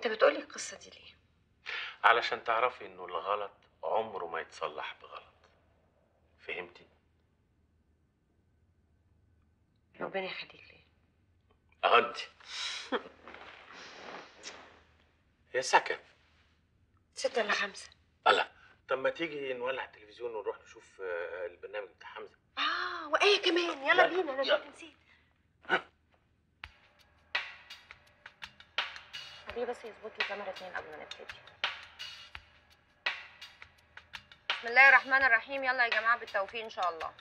انت بتقولي القصه دي ليه علشان تعرفي انه الغلط عمره ما يتصلح بغلط فهمتي ربنا يخليك ليه اهدي يا سكن ستة ولا خمسة الله طب ما تيجي نولع التلفزيون ونروح نشوف آه، البرنامج بتاع حمزه اه وايه كمان يلا لا، بينا انا يلا. كنت نسيت خليه بس يظبط لي كاميرا اتنين قبل ما نبتدي بسم الله الرحمن الرحيم يلا يا جماعه بالتوفيق ان شاء الله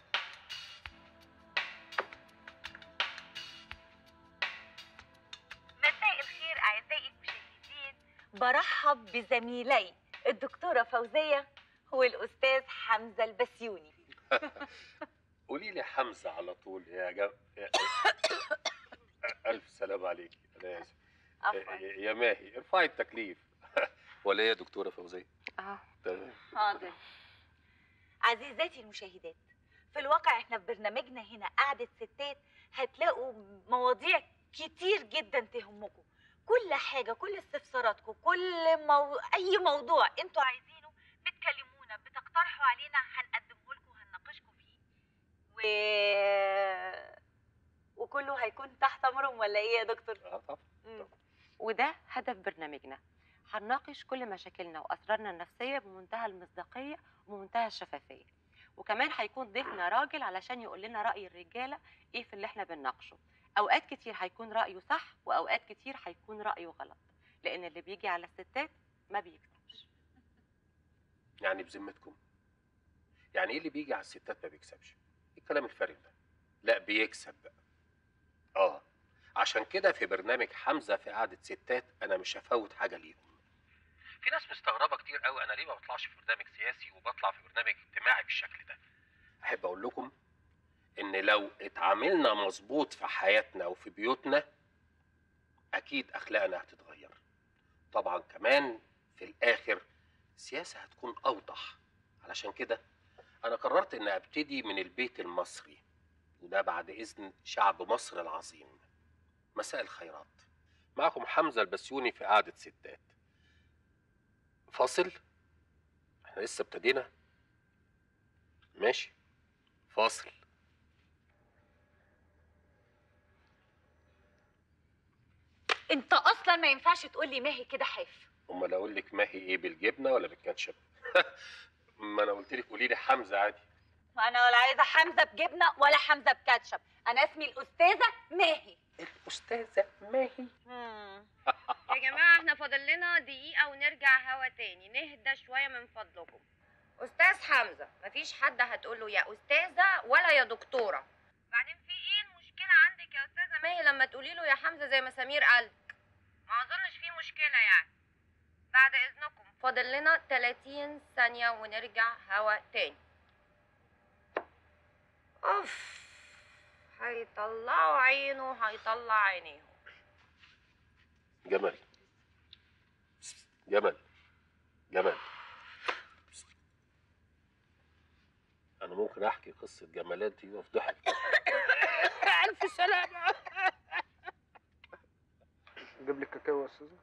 مساء الخير أعزائي المشاهدين برحب بزميلي الدكتورة فوزية والأستاذ حمزة البسيوني قولي لي حمزه على طول يا جم... يا... الف سلام عليك انا اسف عفوا يا ماهي ارفعي التكليف ولا إيه يا دكتوره فوزيه اه تمام حاضر عزيزاتي المشاهدات في الواقع احنا في برنامجنا هنا قعدة ستات هتلاقوا مواضيع كتير جدا تهمكم كل حاجة كل استفساراتكم كل مو... أي موضوع انتوا عايزينه بتكلمونا بتقترحوا علينا هنقدمه لكم وهنناقشكم فيه و... وكله هيكون تحت أمرهم ولا إيه يا دكتور؟ اه طبعا مم. وده هدف برنامجنا هنناقش كل مشاكلنا واسرارنا النفسيه بمنتهى المصداقيه وبمنتهى الشفافيه وكمان هيكون ضيفنا راجل علشان يقول لنا راي الرجاله ايه في اللي احنا بنناقشه اوقات كتير هيكون رايه صح واوقات كتير هيكون رايه غلط لان اللي بيجي على الستات ما بيكسبش يعني بذمتكم يعني ايه اللي بيجي على الستات ما بيكسبش إيه الكلام الفارغ ده لا بيكسب بقى اه عشان كده في برنامج حمزه في قعده ستات انا مش هفوت حاجه ليهم في ناس مستغربه كتير قوي انا ليه ما بطلعش في برنامج سياسي وبطلع في برنامج اجتماعي بالشكل ده احب اقول لكم ان لو اتعاملنا مظبوط في حياتنا وفي بيوتنا اكيد اخلاقنا هتتغير طبعا كمان في الاخر السياسه هتكون اوضح علشان كده انا قررت ان ابتدي من البيت المصري وده بعد اذن شعب مصر العظيم مساء الخيرات معكم حمزه البسيوني في قعده ستات فاصل احنا لسه ابتدينا ماشي فاصل انت اصلا ما ينفعش تقول لي ماهي كده حاف امال اقول لك ماهي ايه بالجبنه ولا بالكاتشب ما انا قلت لك قولي لي حمزه عادي انا ولا عايزه حمزه بجبنه ولا حمزه بكاتشب انا اسمي الاستاذه ماهي الاستاذه ماهي يا جماعه احنا فاضل لنا دقيقه ونرجع هوا تاني نهدى شويه من فضلكم استاذ حمزه مفيش حد هتقول له يا استاذه ولا يا دكتوره بعدين في ايه المشكله عندك يا استاذه ماهي لما تقولي له يا حمزه زي ما سمير قال ما اظنش في مشكله يعني بعد اذنكم فاضل لنا 30 ثانيه ونرجع هوا تاني اوف هيطلعوا عينه هيطلع عينيهم جمل جمل جمل انا ممكن احكي قصه جمالات دي وافضحك الف سلامه اجيب لك كاكاو يا استاذه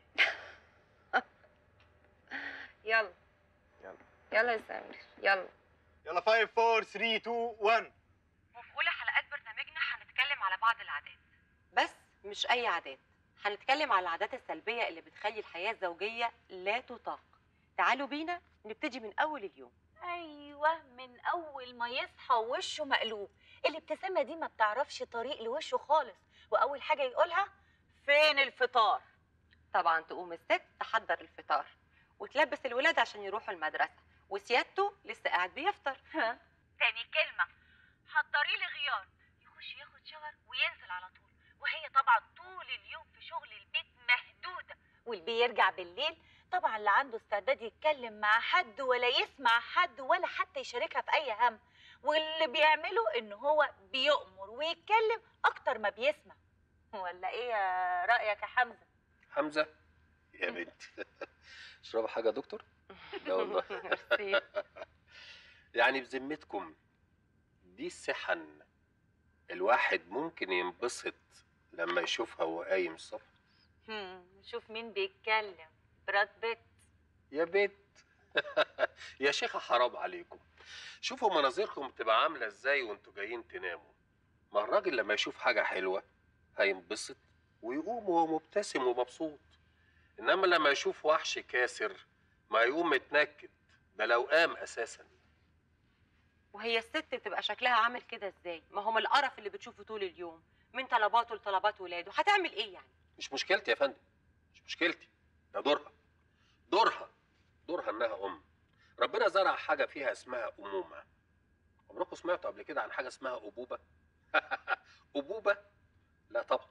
يلا يلا. يلا يا سامر يلا يلا 5 4 3 2 1 وفي اولى حلقات برنامجنا هنتكلم على بعض العادات بس مش اي عادات هنتكلم على العادات السلبيه اللي بتخلي الحياه الزوجيه لا تطاق تعالوا بينا نبتدي من اول اليوم ايوه من اول ما يصحى وشه مقلوب الابتسامه دي ما بتعرفش طريق لوشه خالص واول حاجه يقولها فين الفطار طبعا تقوم الست تحضر الفطار وتلبس الولاد عشان يروحوا المدرسه وسيادته لسه قاعد بيفطر تاني كلمه حضري لي غيار يخش ياخد شاور وينزل على طول وهي طبعا طول اليوم في شغل البيت مهدوده واللي بيرجع بالليل طبعا لا عنده استعداد يتكلم مع حد ولا يسمع حد ولا حتى يشاركها في اي هم واللي بيعمله ان هو بيؤمر ويتكلم اكتر ما بيسمع ولا ايه يا رايك يا حمزه حمزه يا بنتي اشرب حاجه يا دكتور لا والله ميرسي. يعني بذمتكم دي السحن الواحد ممكن ينبسط لما يشوفها وهو قايم الصبح هم، شوف مين بيتكلم براد بيت يا بيت يا شيخة حرام عليكم شوفوا مناظركم بتبقى عاملة ازاي وانتوا جايين تناموا ما الراجل لما يشوف حاجة حلوة هينبسط ويقوم وهو مبتسم ومبسوط انما لما يشوف وحش كاسر ما يقوم متنكد ده لو قام اساسا وهي الست بتبقى شكلها عامل كده ازاي ما هو من القرف اللي بتشوفه طول اليوم من طلباته لطلبات ولاده هتعمل ايه يعني مش مشكلتي يا فندم مش مشكلتي ده دورها دورها دورها انها ام ربنا زرع حاجه فيها اسمها امومه عمركم سمعتوا قبل كده عن حاجه اسمها ابوبه ابوبه لا طبعا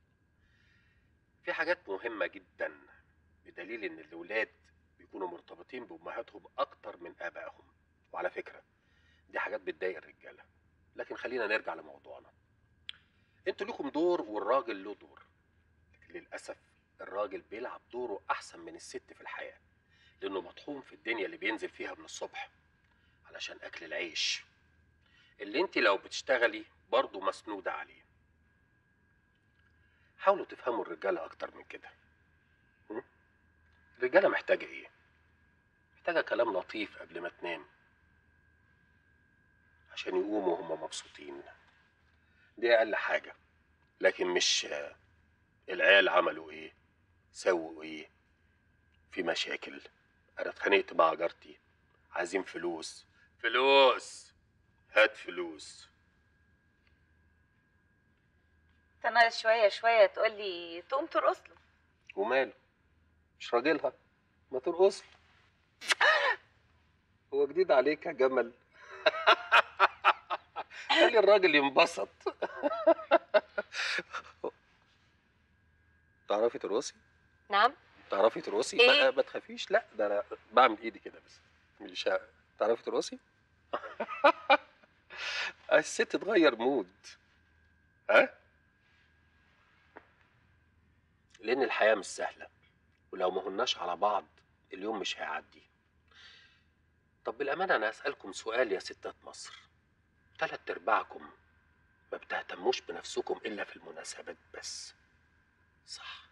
في حاجات مهمه جدا بدليل ان الاولاد بيكونوا مرتبطين بامهاتهم اكتر من ابائهم وعلى فكره دي حاجات بتضايق الرجاله لكن خلينا نرجع لموضوعنا انتوا ليكم دور والراجل له دور لكن للأسف الراجل بيلعب دوره أحسن من الست في الحياة لأنه مطحون في الدنيا اللي بينزل فيها من الصبح علشان أكل العيش اللي انت لو بتشتغلي برضه مسنودة عليه حاولوا تفهموا الرجالة أكتر من كده م? الرجالة محتاجة إيه؟ محتاجة كلام لطيف قبل ما تنام عشان يقوموا هم مبسوطين دي أقل حاجة لكن مش العيال عملوا ايه سووا ايه في مشاكل انا اتخانقت مع جارتي عايزين فلوس فلوس هات فلوس انا شويه شويه تقول لي تقوم ترقص له وماله مش راجلها ما ترقص هو جديد عليك يا جمل خلي الراجل ينبسط تعرفي ترقصي نعم تعرفي ترقصي إيه؟ ما, ما تخافيش لا ده انا بعمل ايدي كده بس مش ه- تعرفي ترقصي الست تغير مود ها لان الحياه مش سهله ولو ما هناش على بعض اليوم مش هيعدي طب بالامانه انا اسالكم سؤال يا ستات مصر تلات ارباعكم ما بتهتموش بنفسكم الا في المناسبات بس صح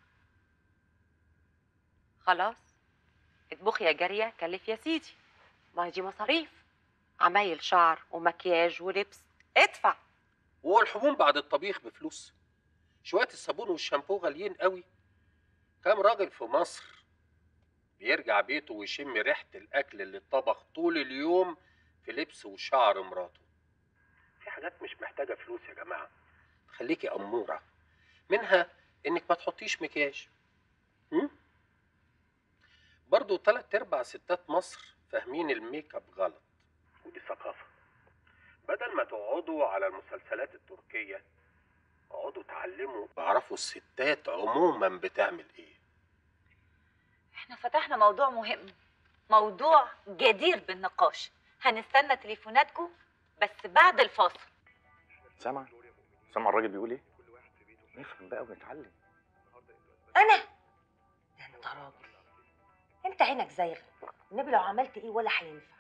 خلاص اطبخي يا جاريه كلف يا سيدي ما هي دي مصاريف عمايل شعر ومكياج ولبس ادفع وهو الحموم بعد الطبيخ بفلوس شوية الصابون والشامبو غاليين قوي كام راجل في مصر بيرجع بيته ويشم ريحة الأكل اللي اتطبخ طول اليوم في لبس وشعر مراته في حاجات مش محتاجة فلوس يا جماعة خليكي أمورة منها إنك ما تحطيش مكياج هم؟ برضو تلات أرباع ستات مصر فاهمين الميك اب غلط ودي ثقافة بدل ما تقعدوا على المسلسلات التركية اقعدوا اتعلموا واعرفوا الستات عموما بتعمل ايه احنا فتحنا موضوع مهم موضوع جدير بالنقاش هنستنى تليفوناتكم بس بعد الفاصل سامع سامع الراجل بيقول ايه نفهم بقى ونتعلم انا ده انت راجل انت عينك زايغه النبي لو عملت ايه ولا هينفع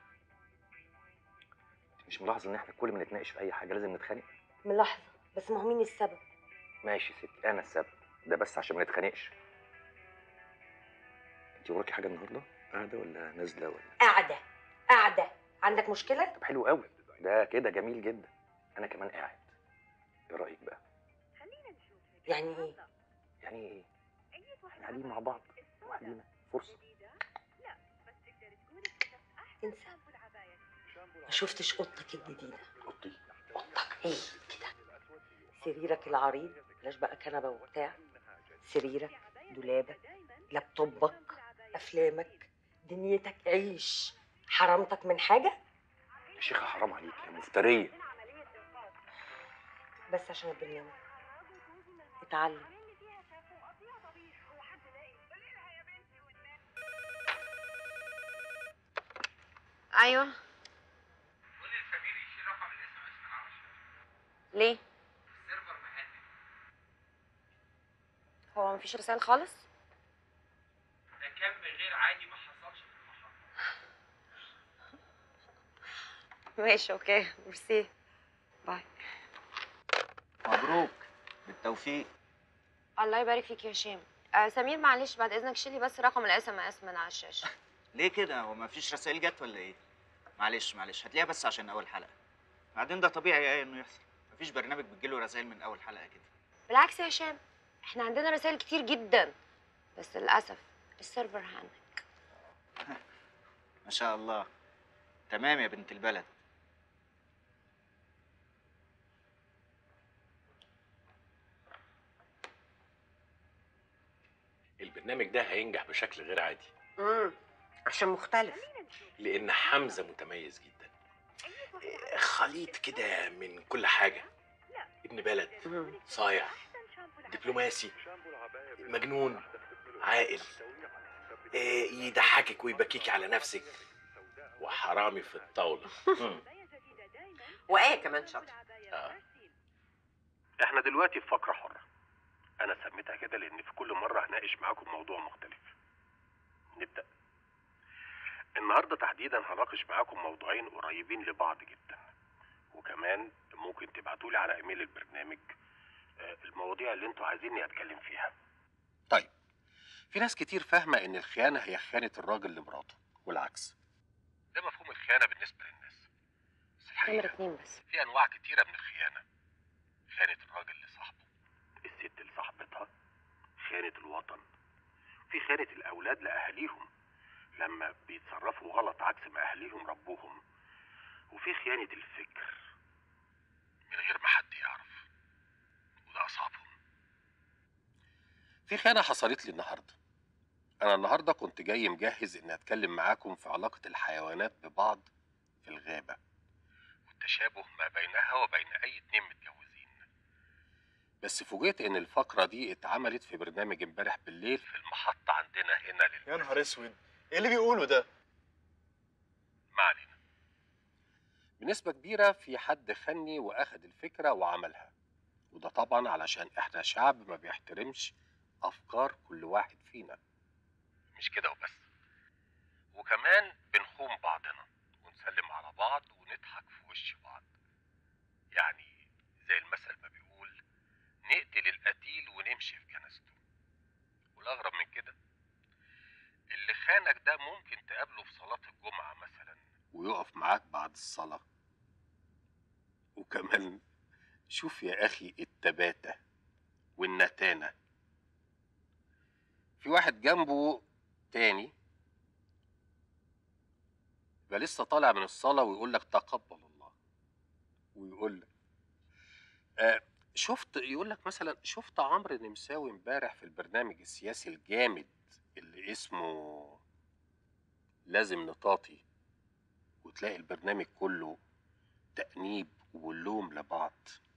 انت مش ملاحظ ان احنا كل ما نتناقش في اي حاجه لازم نتخانق ملاحظه بس ما هو مين السبب ماشي يا ستي انا السبب ده بس عشان ما نتخانقش انت وراكي حاجه النهارده قاعده ولا نازله ولا قاعده قاعده عندك مشكله طب حلو قوي ده كده جميل جدا انا كمان قاعد ايه رايك بقى يعني ايه يعني ايه احنا قاعدين مع بعض لوحدينا فرصه انسى ما شفتش اوضتك الجديده قطي اوضتك ايه كده سريرك العريض بلاش بقى كنبه وبتاع سريرك دولابك لابتوبك افلامك دنيتك عيش حرمتك من حاجه يا شيخه حرام عليك يا مفتريه بس عشان البرنامج اتعلم ايوه ليه هو مفيش رسائل خالص ده كم غير عادي ما حصلش في المحطة ماشي اوكي ميرسي باي مبروك بالتوفيق الله يبارك فيك يا هشام آه سمير معلش بعد اذنك شيلي بس رقم الاس ام اس من على الشاشه ليه كده هو ما فيش رسائل جت ولا ايه معلش معلش هتلاقيها بس عشان اول حلقه بعدين ده طبيعي ايه انه يحصل مفيش برنامج بتجيله رسائل من اول حلقه كده بالعكس يا هشام احنا عندنا رسائل كتير جدا بس للاسف السيرفر هانج ما شاء الله تمام يا بنت البلد البرنامج ده هينجح بشكل غير عادي امم عشان مختلف لان حمزه متميز جدا إيه، خليط كده من كل حاجه ابن بلد صايع دبلوماسي مجنون عاقل إيه، يضحكك ويبكيك على نفسك وحرامي في الطاوله مم. وايه كمان شاطر آه. احنا دلوقتي في فقرة حرة انا سميتها كده لان في كل مرة هناقش معاكم موضوع مختلف نبدأ النهاردة تحديدا هناقش معاكم موضوعين قريبين لبعض جدا وكمان ممكن تبعتولي على ايميل البرنامج آه، المواضيع اللي انتوا عايزيني اتكلم فيها طيب في ناس كتير فاهمة ان الخيانة هي خيانة الراجل لمراته والعكس ده مفهوم الخيانة بالنسبة للناس بس نمرة الحقيقة اتنين بس في انواع كتيره من الخيانه خيانه الراجل لصاحبه الست لصاحبتها خيانه الوطن في خيانه الاولاد لاهاليهم لما بيتصرفوا غلط عكس ما اهاليهم ربوهم وفي خيانه الفكر من غير ما حد يعرف وده اصعبهم في خيانه حصلت لي النهارده انا النهارده كنت جاي مجهز اني اتكلم معاكم في علاقه الحيوانات ببعض في الغابه والتشابه ما بينها وبين اي اتنين متجوزين بس فوجئت ان الفقره دي اتعملت في برنامج امبارح بالليل في المحطه عندنا هنا لل... يا نهار اسود ايه اللي بيقوله ده ما علينا بنسبة كبيرة في حد خني وأخد الفكرة وعملها وده طبعا علشان احنا شعب ما بيحترمش أفكار كل واحد فينا مش كده وبس وكمان بنخون بعضنا ونسلم على بعض ونضحك في وش بعض يعني زي المثل ما بيقول نقتل القتيل ونمشي في جنازته والأغرب من كده اللي خانك ده ممكن تقابله في صلاة الجمعة مثلا ويقف معاك بعد الصلاة وكمان شوف يا أخي التباتة والنتانة في واحد جنبه تاني يبقى لسه طالع من الصلاة ويقول لك تقبل الله ويقول لك آه شفت يقول لك مثلا شفت عمرو نمساوي امبارح في البرنامج السياسي الجامد اللي اسمه لازم نطاطي وتلاقي البرنامج كله تأنيب ولوم لبعض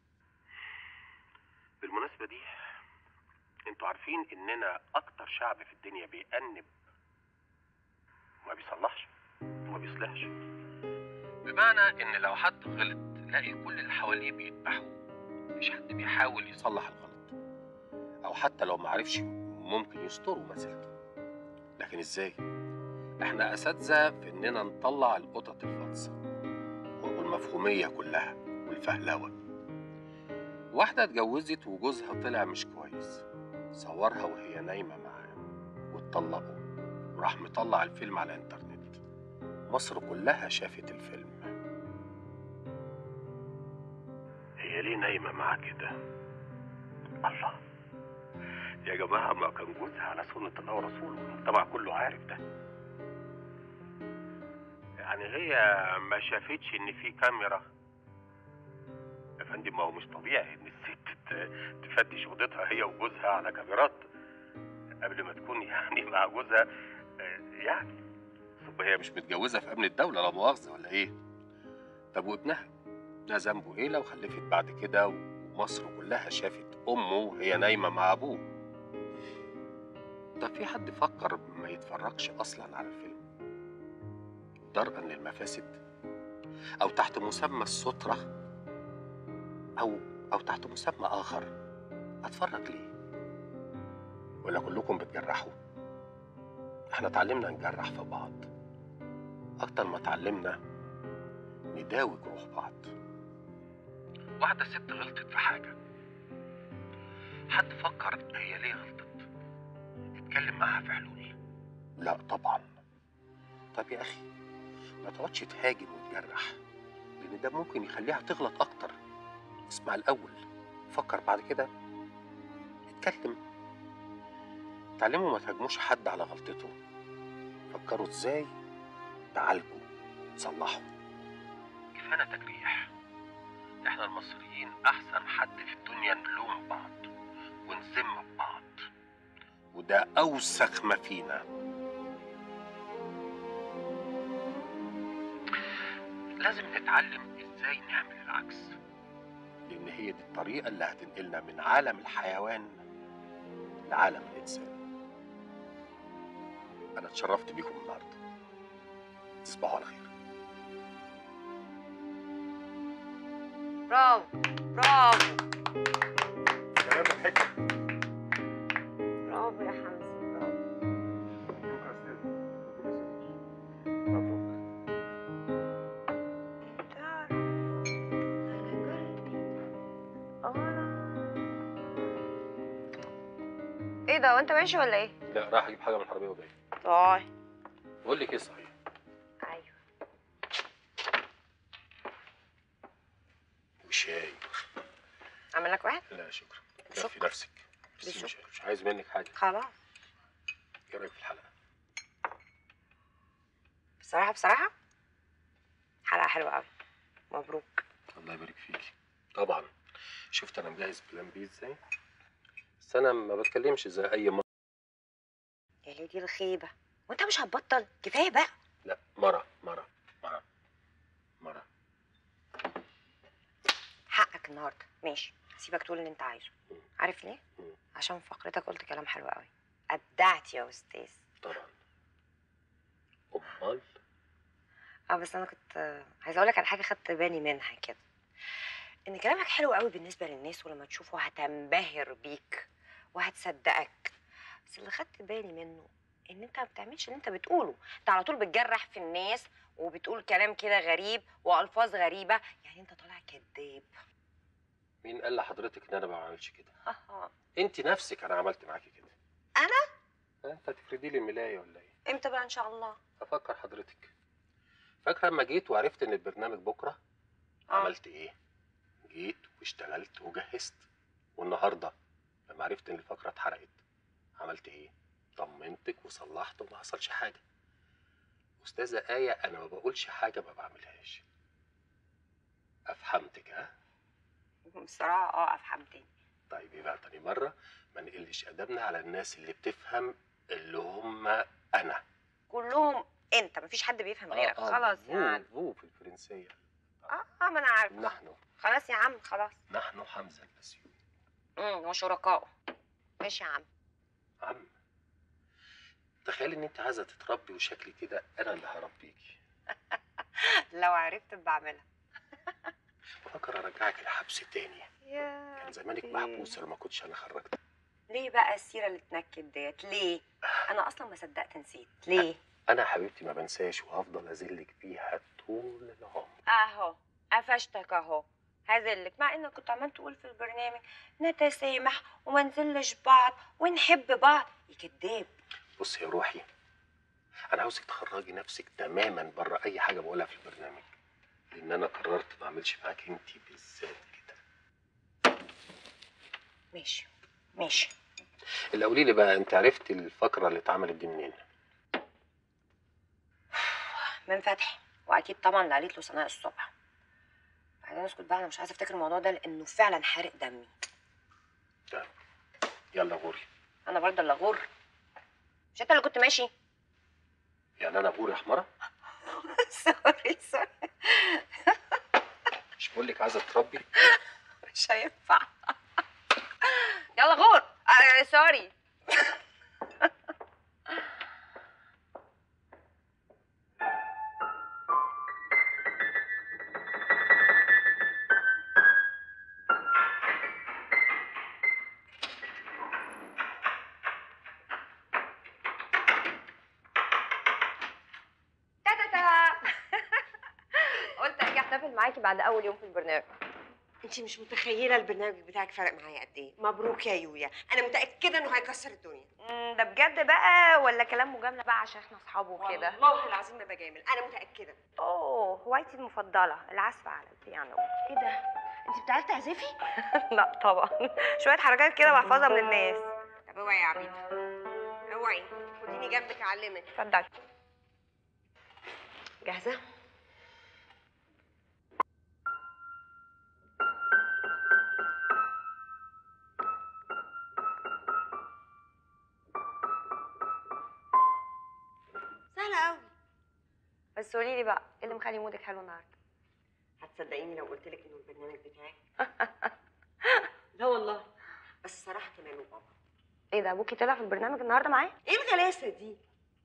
بالمناسبة دي انتوا عارفين اننا اكتر شعب في الدنيا بيأنب وما بيصلحش وما بيصلحش بمعنى ان لو حد غلط تلاقي كل اللي حواليه بيذبحوه مفيش حد بيحاول يصلح الغلط او حتى لو معرفش ممكن يستره مثلا لكن ازاي احنا اساتذه في اننا نطلع القطط الفاطسه والمفهوميه كلها والفهلوه واحده اتجوزت وجوزها طلع مش كويس صورها وهي نايمه معاه واتطلقوا وراح مطلع الفيلم على الانترنت مصر كلها شافت الفيلم هي ليه نايمه معاه كده الله يا جماعه ما كان جوزها على سنه الله ورسوله والمجتمع كله عارف ده يعني هي ما شافتش ان في كاميرا يا فندم ما هو مش طبيعي ان الست ت- تفتش اوضتها هي وجوزها على كاميرات قبل ما تكون يعني مع جوزها آه، يعني طب هي مش متجوزه في امن الدوله لا مؤاخذه ولا ايه طب وابنها ده ذنبه ايه لو خلفت بعد كده ومصر كلها شافت امه وهي نايمه مع ابوه طب في حد فكر ما يتفرجش اصلا على الفيلم درءا للمفاسد او تحت مسمى الستره او او تحت مسمى اخر اتفرج ليه ولا كلكم بتجرحوا احنا اتعلمنا نجرح في بعض اكتر ما اتعلمنا نداوي جروح بعض واحدة ست غلطت في حاجة حد فكر هي ليه غلطت اتكلم معاها في حلول لا طبعا طب يا اخي ما تقعدش تهاجم وتجرح لان ده ممكن يخليها تغلط اكتر اسمع الاول فكر بعد كده اتكلم اتعلموا ما تهاجموش حد على غلطته فكروا ازاي تعالجوا تصلحوا كفانا تجريح احنا المصريين احسن حد في الدنيا نلوم بعض ونذم ببعض وده اوسخ ما فينا لازم نتعلم ازاي نعمل العكس لان هي دي الطريقه اللي هتنقلنا من عالم الحيوان لعالم الانسان انا اتشرفت بيكم النهارده تصبحوا على خير برافو برافو كلام الحكم برافو يا حمزه برافو تعرف انا قلبي ايه ده وانت ماشي ولا ايه؟ لا راح اجيب حاجه من الحراميه وجاي طيب بقول لك ايه صحيح ايوه وشاي اعمل لك واحد؟ لا شكرا شكرا. كفي نفسك بس بالشكر. مش, مش عايز منك حاجه خلاص ايه رايك في الحلقه بصراحه بصراحه حلقه حلوه قوي مبروك الله يبارك فيكي طبعا شفت انا مجهز بلان بي ازاي بس انا ما بتكلمش زي اي مره يا ليه دي الخيبه وانت مش هتبطل كفايه بقى لا مره مره مره مره حقك النهارده ماشي هسيبك تقول اللي انت عايزه مم. عارف ليه مم. عشان فقرتك قلت كلام حلو قوي ابدعت يا استاذ طبعا امال اه بس انا كنت آه، عايزه اقول لك على حاجه خدت بالي منها كده ان كلامك حلو قوي بالنسبه للناس ولما تشوفه هتنبهر بيك وهتصدقك بس اللي خدت بالي منه ان انت ما بتعملش اللي انت بتقوله انت على طول بتجرح في الناس وبتقول كلام كده غريب والفاظ غريبه يعني انت طالع كذاب مين قال لحضرتك ان انا ما بعملش كده انت نفسك انا عملت معاكي كده انا ها، انت هتفردي لي الملايه ولا ايه امتى بقى ان شاء الله افكر حضرتك فاكره لما جيت وعرفت ان البرنامج بكره آه. عملت ايه جيت واشتغلت وجهزت والنهارده لما عرفت ان الفقره اتحرقت عملت ايه طمنتك وصلحت وما حصلش حاجه استاذه ايه انا ما بقولش حاجه ما بعملهاش افهمتك ها بصراحه اه افهمتني طيب يبقى تاني مرة ما نقلش أدبنا على الناس اللي بتفهم اللي هم أنا كلهم انت مفيش حد بيفهم غيرك آه، آه، خلاص فو يعني فو في الفرنسية اه اه ما انا عارفه نحن خلاص يا عم خلاص نحن حمزة البسيوني امم وشركائه ماشي يا عم عم تخيل ان انت عايزه تتربي وشكلي كده انا اللي هربيكي لو عرفت بعملها بفكر ارجعك الحبس تاني يا كان زمانك ربي. محبوسه لو ما كنتش انا خرجتك ليه بقى السيره اللي تنكد ديت ليه انا اصلا ما صدقت نسيت ليه انا حبيبتي ما بنساش وهفضل اذلك بيها طول العمر اهو قفشتك اهو هذلك مع انك كنت عمال تقول في البرنامج نتسامح وما نزلش بعض ونحب بعض يا كداب بص يا روحي انا عاوزك تخرجي نفسك تماما بره اي حاجه بقولها في البرنامج لان انا قررت ما اعملش معاك انت بالذات كده ماشي ماشي اللي قولي لي بقى انت عرفت الفقره اللي اتعملت دي منين من فتحي واكيد طبعا اللي قالت له سناء الصبح بعدين اسكت بقى انا مش عايزه افتكر الموضوع ده لانه فعلا حارق دمي طيب يلا غوري انا برضه اللي غور مش انت اللي كنت ماشي يعني انا غوري يا حماره سوري سوري مش بقول لك عايزه تربي مش هينفع يلا غور آه سوري تا تا تا قلت اجي احتفل معاكي بعد اول يوم في البرنامج انت مش متخيله البرنامج بتاعك فرق معايا قد ايه مبروك يا يويا انا متاكده انه هيكسر الدنيا مم، ده بجد بقى ولا كلام مجامله بقى عشان احنا اصحاب وكده والله العظيم ما بجامل انا متاكده اوه هوايتي المفضله العزف على البيانو ايه ده انت بتعرفي تعزفي لا طبعا شويه حركات كده بحفظها من الناس طب اوعي يا عبيد اوعي خديني جنبك اعلمك اتفضلي جاهزه سهله قوي بس قولي لي بقى ايه اللي مخلي مودك حلو النهارده هتصدقيني لو قلت لك انه البرنامج بتاعك لا والله بس صراحه كمان وبابا ايه ده ابوكي طلع في البرنامج النهارده معايا ايه الغلاسه دي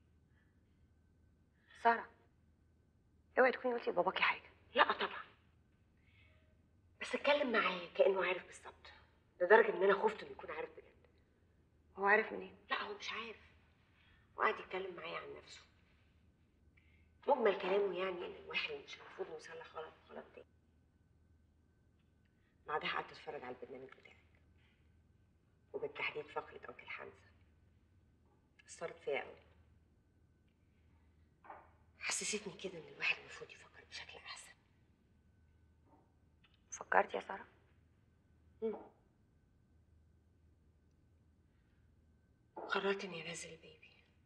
ساره اوعي تكوني قلتي لباباكي حاجه لا طبعا بس اتكلم معاه كانه عارف بالظبط لدرجه ان انا خفت انه يكون عارف بجد هو عارف منين لا هو مش عارف وقعد يتكلم معايا عن نفسه مجمل كلامه يعني ان الواحد مش المفروض انه يصلح غلط غلط تاني بعدها قعدت اتفرج على البرنامج بتاعك وبالتحديد فقره انكل حمزه اثرت فيا قوي حسستني كده ان الواحد المفروض يفكر بشكل احسن فكرتي يا ساره قررت اني انزل البيبي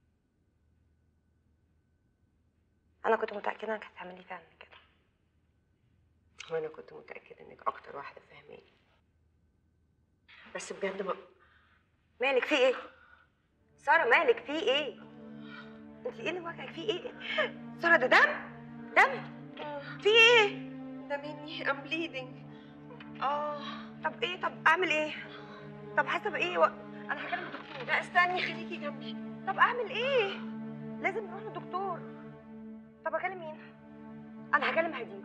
انا كنت متاكده انك هتعملي فعلا كده وانا كنت متاكده انك اكتر واحده فاهماني بس بجد ما مالك في ايه ساره مالك في ايه انت ايه اللي واجعك في ايه ساره ده دم دم في ايه ده مني I'm bleeding اه طب ايه طب اعمل ايه طب حاسه بايه و... انا هكلم الدكتور لا استني خليكي جنبي طب اعمل ايه لازم نروح للدكتور طب اكلم مين انا هكلم هديم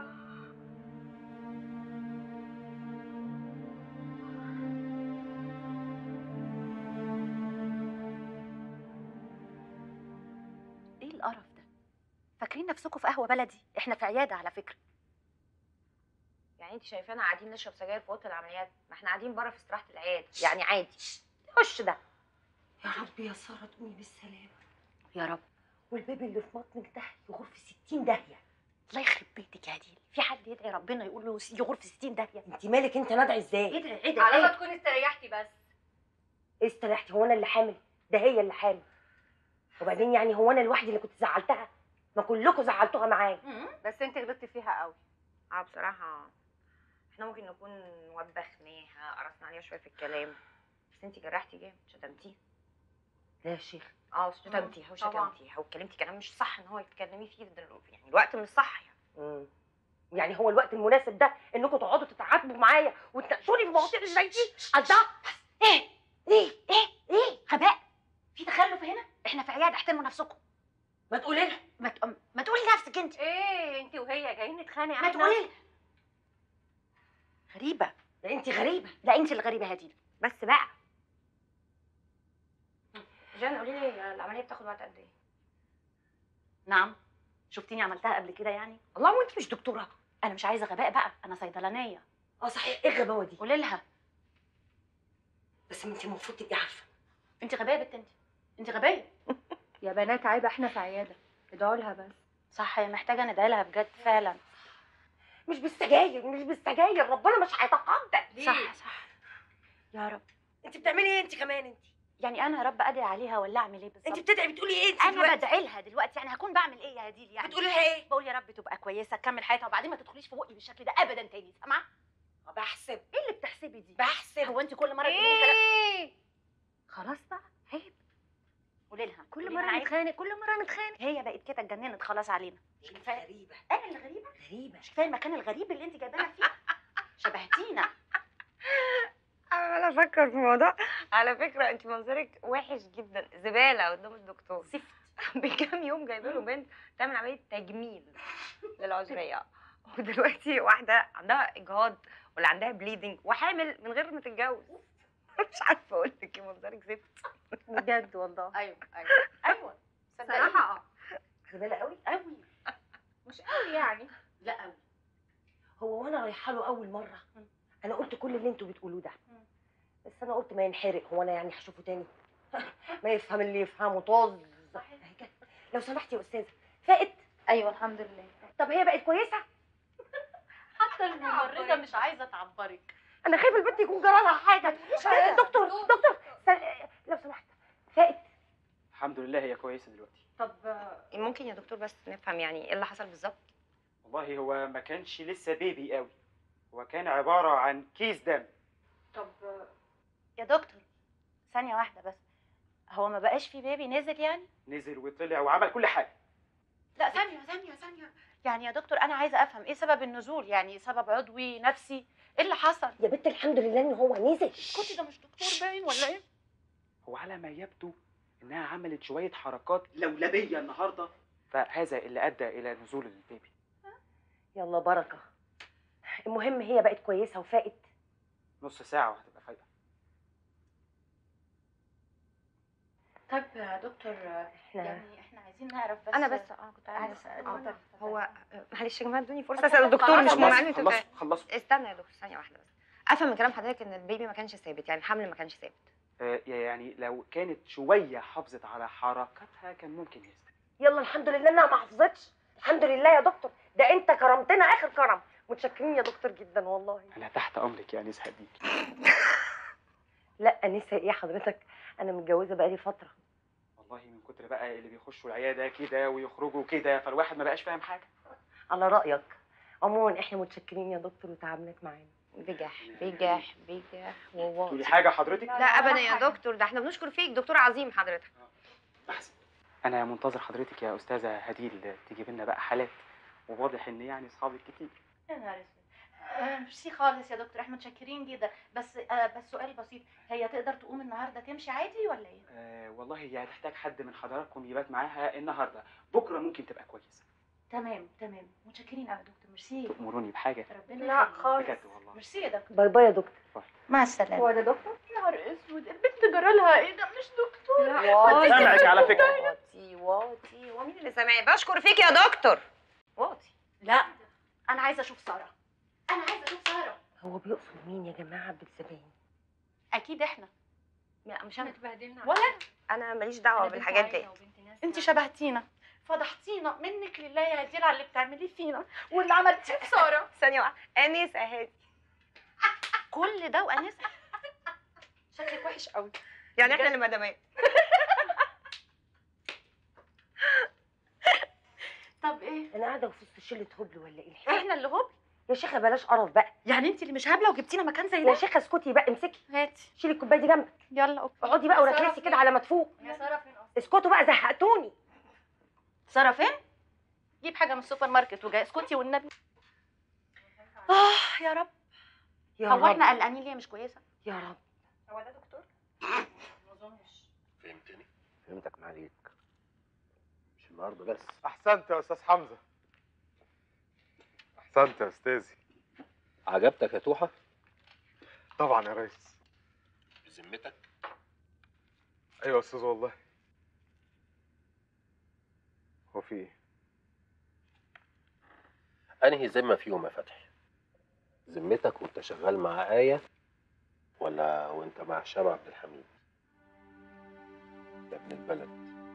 ايه القرف ده فاكرين نفسكم في قهوه بلدي احنا في عياده على فكره يعني انت شايفانا قاعدين نشرب سجاير في اوضه العمليات ما احنا قاعدين بره في استراحه العياده يعني عادي وش ده يا رب يا ساره تقومي بالسلامه يا رب والبيبي اللي في بطنك ده يغور في 60 داهيه الله يخرب بيتك يا هديل في حد يدعي ربنا يقول له يغور في 60 داهيه انت مالك انت نادعي ازاي ادعي ادعي على ما ايه تكوني استريحتي بس استريحتي هو انا اللي حامل ده هي اللي حامل وبعدين يعني هو انا لوحدي اللي كنت زعلتها ما كلكم زعلتوها معايا بس انت غلطتي فيها قوي اه بصراحه احنا ممكن نكون وبخناها قرصنا عليها شويه في الكلام بس انت جرحتي جامد شتمتيها لا يا شيخ اه شتمتيها طبعاً. وشتمتيها واتكلمتي كلام مش صح ان هو تتكلمي فيه دلوقتي يعني الوقت مش صح يعني مم. يعني هو الوقت المناسب ده انكم تقعدوا تتعاتبوا معايا وتناقشوني في مواضيع زي دي الله ايه ايه ايه ايه غباء في تخلف هنا احنا في عياده احترموا نفسكم ما تقولي لها ما تق- ما تقولي نفسك انت ايه انت وهي جايين نتخانق ما تقولي لها غريبه ده انت غريبه لا انت الغريبه هديل بس بقى جان قولي لي العمليه بتاخد وقت قد ايه نعم شفتيني عملتها قبل كده يعني الله وانت مش دكتوره انا مش عايزه غباء بقى انا صيدلانيه اه صحيح ايه الغباوه دي قولي لها بس انت المفروض تبقي عارفه انت غبيه يا بنت انت انت غبيه يا بنات عيب احنا في عياده ادعوا لها بس صح هي محتاجه ندعي لها بجد فعلا مش بالسجاير مش بالسجاير ربنا مش هيتقدر صح صح يا رب انت بتعملي ايه انت كمان انت يعني انا يا رب ادعي عليها ولا اعمل ايه بالظبط انت بتدعي بتقولي ايه انت انا دلوقتي؟ بدعي لها دلوقتي يعني هكون بعمل ايه يا هديل يعني بتقولي لها ايه بقول يا رب تبقى كويسه تكمل حياتها وبعدين ما تدخليش في بقي بالشكل ده ابدا تاني سامعه آه، بحسب ايه اللي بتحسبي دي بحسب هو انت كل مره تقولي لي كلام ايه خلاص بقى عيب قولي لها كل قولي مره لها عيب. نتخانق كل مره نتخانق هي بقت كده اتجننت خلاص علينا مش انت كفايه غريبه انا اللي غريبه غريبه مش كفايه المكان الغريب اللي انت جايبانا فيه شبهتينا انا افكر في الموضوع على فكره انت منظرك وحش جدا زباله قدام الدكتور زفت بكام يوم جايبه له بنت تعمل عمليه تجميل للعذريه ودلوقتي واحده عندها اجهاض ولا عندها بليدنج وحامل من غير ما تتجوز مش عارفه اقول لك ايه منظرك زفت بجد والله ايوه ايوه ايوه صراحه اه زباله قوي قوي مش قوي يعني لا قوي هو وانا رايحه له اول مره انا قلت كل اللي انتوا بتقولوه ده بس انا قلت ما ينحرق هو انا يعني هشوفه تاني ما يفهم اللي يفهمه طاز لو سمحتي يا استاذه فائت ايوه الحمد لله طب هي بقت كويسه حتى الممرضه مش عايزه تعبرك انا خايفه البنت يكون جرى لها حاجه دكتور دكتور س- لو سمحت فائت الحمد لله هي كويسه دلوقتي طب ممكن يا دكتور بس نفهم يعني ايه اللي حصل بالظبط والله هو ما كانش لسه بيبي قوي هو كان عباره عن كيس دم طب يا دكتور ثانيه واحده بس هو ما بقاش في بيبي نزل يعني نزل وطلع وعمل كل حاجه لا ثانيه ثانيه ثانيه يعني يا دكتور انا عايزه افهم ايه سبب النزول يعني سبب عضوي نفسي ايه اللي حصل يا بنت الحمد لله ان هو نزل كنت ده مش دكتور باين ولا ايه هو على ما يبدو انها عملت شويه حركات لولبيه النهارده فهذا اللي ادى الى نزول البيبي يلا بركه المهم هي بقت كويسه وفائت نص ساعه وهتبقى فايقه طيب يا دكتور احنا يعني احنا عايزين نعرف بس انا بس اه كنت عايزة عايزه أسأل. اه هو آه، معلش يا جماعه ادوني فرصه خلاص، اسال الدكتور مش خلاص، معلومه خلصوا خلصوا استنى يا دكتور ثانيه واحده بس افهم من كلام حضرتك ان البيبي ما كانش ثابت يعني الحمل ما كانش ثابت آه يعني لو كانت شويه حافظت على حركاتها كان ممكن يثبت يلا الحمد لله انها ما حفظتش الحمد لله يا دكتور ده انت كرمتنا اخر كرم متشكرين يا دكتور جدا والله انا تحت امرك يا انسه دي لا انسه ايه حضرتك انا متجوزه بقالي فتره والله من كتر بقى اللي بيخشوا العياده كده ويخرجوا كده فالواحد ما بقاش فاهم حاجه على رايك عموما احنا متشكرين يا دكتور وتعبناك معانا بجح بجح بجح وواو تقولي حاجه حضرتك لا ابدا يا دكتور ده احنا بنشكر فيك دكتور عظيم حضرتك انا منتظر حضرتك يا استاذه هديل تجيب لنا بقى حالات وواضح ان يعني اصحابك كتير يا نهار اسود آه، ميرسي خالص يا دكتور احنا متشكرين جدا بس آه بس سؤال بسيط هي تقدر تقوم النهارده تمشي عادي ولا ايه؟ آه والله هي هتحتاج حد من حضراتكم يبات معاها النهارده بكره ممكن تبقى كويسه تمام تمام متشكرين قوي يا دكتور ميرسي تأمروني بحاجه ربنا لا يخليك. خالص. بجد والله ميرسي يا دكتور باي باي يا دكتور مع السلامه هو ده دكتور يا نهار اسود البنت جرالها ايه ده مش دكتور واطي سامعك على فكره واطي واطي ومين اللي سامعني بشكر فيك يا دكتور واطي لا انا عايزه اشوف ساره انا عايزه اشوف ساره هو بيقصد مين يا جماعه بالزباين اكيد احنا لا مش انا ولا انا ماليش دعوه بالحاجات دي انت شبهتينا فضحتينا منك لله يا هديل على اللي بتعمليه فينا واللي عملتيه في ساره ثانيه واحده انسه هادي كل ده وانسه شكلك وحش قوي يعني احنا اللي مدامات طب ايه انا قاعده في وسط شله هبل ولا ايه الحكايه احنا اللي هوب يا شيخه بلاش قرف بقى يعني انت اللي مش هبله وجبتينا مكان زي يا ده شيخه اسكتي بقى امسكي هاتي شيلي الكوبايه دي جنبك يلا اوكي اقعدي بقى وركزي كده على مدفوق يا ساره فين اسكتوا بقى زهقتوني ساره فين جيب حاجه من السوبر ماركت وجاي اسكتي والنبي اه يا رب يا هو رب احنا قلقانين ليه مش كويسه يا رب هو ده دكتور ما اظنش فهمتني؟ فهمتك معاليك مش النهارده بس احسنت يا استاذ حمزه احسنت يا استاذي عجبتك يا توحه؟ طبعا يا ريس بذمتك؟ ايوه يا استاذ والله هو في ايه انهي ذمه فيهم يا فتحي؟ ذمتك وانت شغال مع آية ولا وانت مع هشام عبد الحميد؟ يا ابن البلد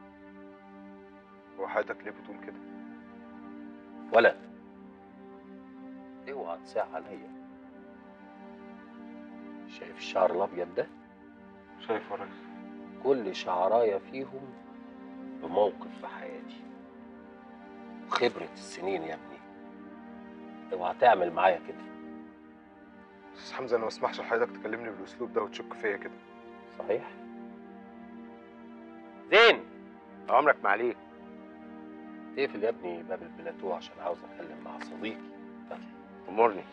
هو حياتك ليه بتقول كده ولا اوعى تساع عليا شايف الشعر الابيض ده؟ شايف يا ريس كل شعرايه فيهم بموقف في حياتي وخبرة السنين يا ابني اوعى تعمل معايا كده استاذ حمزه انا ما اسمحش لحضرتك تكلمني بالاسلوب ده وتشك فيا كده صحيح زين عمرك ما عليك اقفل يا ابني باب البلاتو عشان عاوز اتكلم مع صديقي فتحي امرني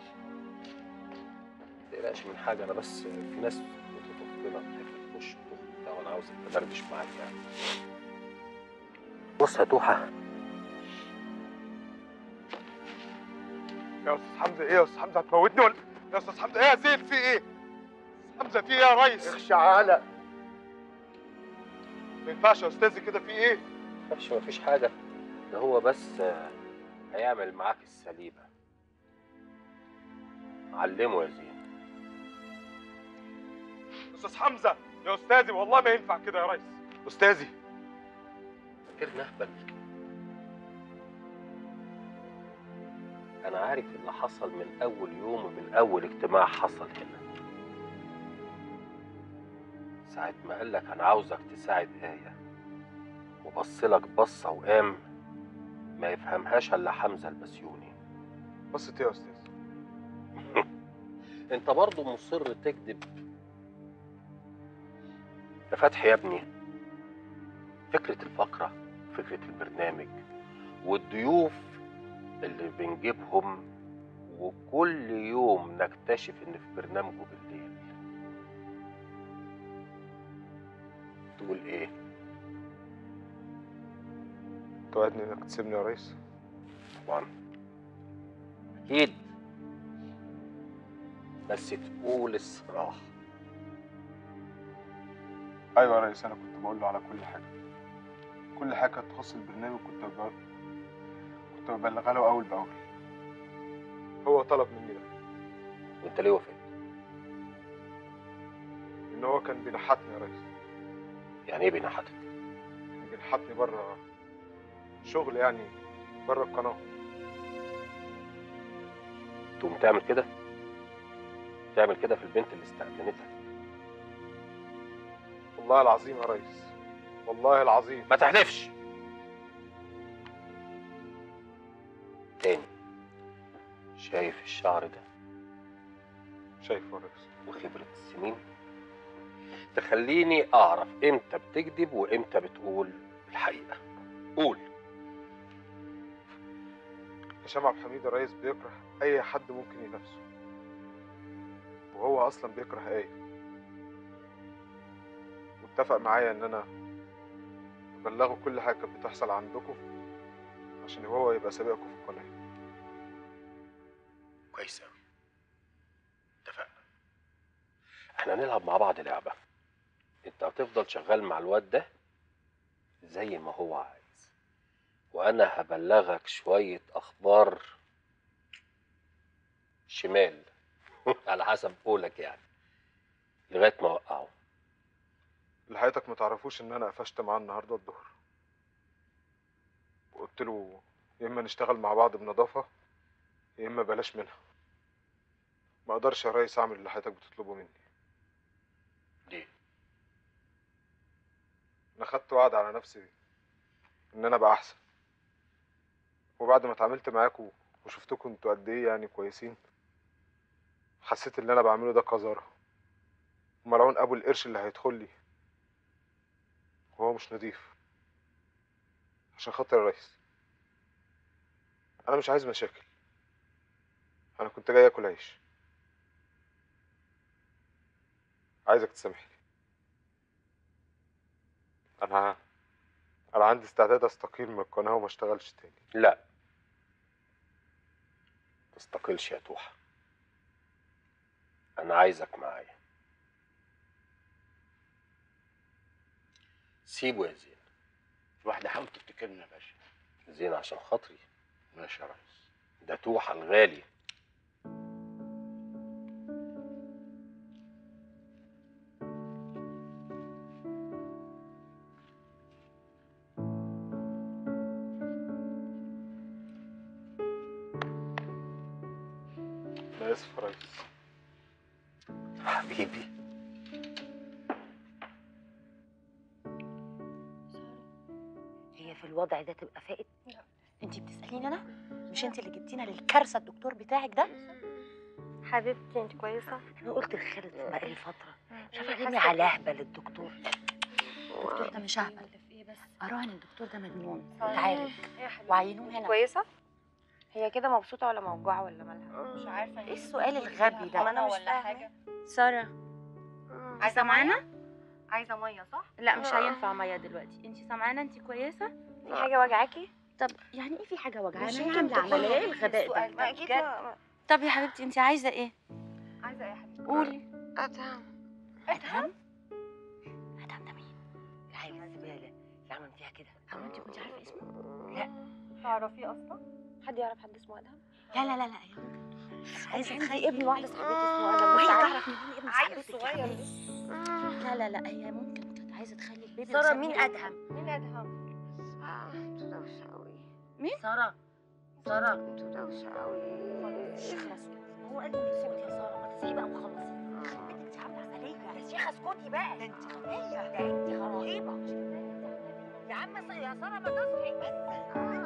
ما تقلقش من حاجه انا بس في ناس متطفله بتحب تخش وتخرج بتاع وانا عاوز اتدردش معاك يعني بص يا توحه يا استاذ حمزه ايه يا استاذ حمزه هتموتني ولا يا استاذ حمزه ايه يا زين في ايه استاذ حمزه في ايه يا ريس اخشى على ما ينفعش يا استاذي كده في ايه مفيش مفيش حاجه ده هو بس آه، هيعمل معاك السليبه علمه يا زين استاذ حمزه يا استاذي والله ما ينفع كده يا ريس استاذي فاكرني اهبل انا عارف اللي حصل من اول يوم ومن اول اجتماع حصل هنا ساعة ما قال لك انا عاوزك تساعد آية وبص لك بصة وقام ما يفهمهاش الا حمزة البسيوني بصت ايه يا استاذ انت برضه مصر تكذب يا فتحي يا ابني فكرة الفقرة فكرة البرنامج والضيوف اللي بنجيبهم وكل يوم نكتشف ان في برنامجه بالليل تقول ايه توعدني انك تسيبني يا ريس طبعا اكيد بس تقول الصراحة ايوه يا ريس انا كنت بقول له على كل حاجه كل حاجه كانت تخص البرنامج كنت بقول كنت ببلغها له اول باول هو طلب مني ده وانت ليه وافقت ان هو كان بينحتني يا ريس يعني ايه بينحتك بينحتني بره شغل يعني بره القناه تقوم تعمل كده تعمل كده في البنت اللي استأذنتك والله العظيم يا ريس والله العظيم ما تحلفش تاني شايف الشعر ده شايفه يا ريس وخبرة السنين تخليني أعرف إمتى بتكذب وإمتى بتقول الحقيقة قول هشام عبد الحميد يا ريس بيكره اي حد ممكن ينافسه وهو اصلا بيكره ايه واتفق معايا ان انا ابلغه كل حاجه كانت بتحصل عندكم عشان هو يبقى سابقكم في القناه كويس أوي اتفقنا احنا هنلعب مع بعض لعبة انت هتفضل شغال مع الواد ده زي ما هو عايز وانا هبلغك شوية اخبار شمال على حسب قولك يعني لغاية ما اوقعه اللي حياتك ما تعرفوش ان انا قفشت معاه النهارده الظهر وقلت له يا اما نشتغل مع بعض بنظافه يا اما بلاش منها ما اقدرش يا ريس اعمل اللي حياتك بتطلبه مني ليه انا خدت وعد على نفسي ان انا ابقى احسن وبعد ما اتعاملت معاكم وشفتكم انتوا قد ايه يعني كويسين حسيت ان اللي انا بعمله ده قذاره وملعون ابو القرش اللي هيدخل لي وهو مش نضيف عشان خاطر الرئيس انا مش عايز مشاكل انا كنت جاي اكل عيش عايزك تسامحني انا انا عندي استعداد استقيل من القناه وما اشتغلش تاني لا تستقلش يا توحة انا عايزك معايا سيبه يا زين واحدة حاول تفتكرني يا باشا زين عشان خاطري ماشي يا ريس ده توحة الغالي انا اسف يا ريس حبيبي هي في الوضع ده تبقى فائت انت بتساليني انا مش انت اللي جبتينا للكارثه الدكتور بتاعك ده حبيبتي انت كويسه انا قلت لخالد بقالي فتره مش عارفه حاسة ارمي على اهبل الدكتور الدكتور ده مش اهبل اراهن الدكتور ده مجنون صحيح. تعالج وعينوه هنا كويسه هي كده مبسوطه ولا موجوعه ولا مالها مش عارفه ايه السؤال الغبي ده ما انا ولا حاجه سارة عايزه سامعانا؟ عايزه ميه صح لا مش هينفع مية دلوقتي انت سامعانا انت كويسة؟ في حاجه وجعاكي طب يعني ايه في حاجة وجعانا؟ مش هي انتوا عاملة بتقولوا عملية ايه لي الغباء السؤال؟ ما ده؟ أكيد بجد؟ ما- طب يا حبيبتي انت عايزة ايه؟ عايزه ايه يا حبيبتي قولي ادهم ادهم العيل الزباله اللي عمل فيها كده هو انت كنت عارفه اسمه لا تعرفيه اصلا حد يعرف حد اسمه ادهم لا لا لا لا هي عايزه عندي تخلي ابن واحده صاحبتي اسمه ادهم وهي مش عارفة. تعرف مين ابن عيل صاحبتك صغير كمان. لا لا لا هي ممكن كانت عايزه تخلي البيبي ساره وتسميه مين ادهم مين ادهم انتوا دوشه قوي مين ساره ساره انتوا دوشه قوي اخلص هو قال انك سكتي يا ساره ما تسيبي بقى وخلصي خلي بالك انت عامله عمليه يا شيخه اسكتي بقى ده انت غبيه ده انت رهيبه يا عم يا ساره ما تصحي بس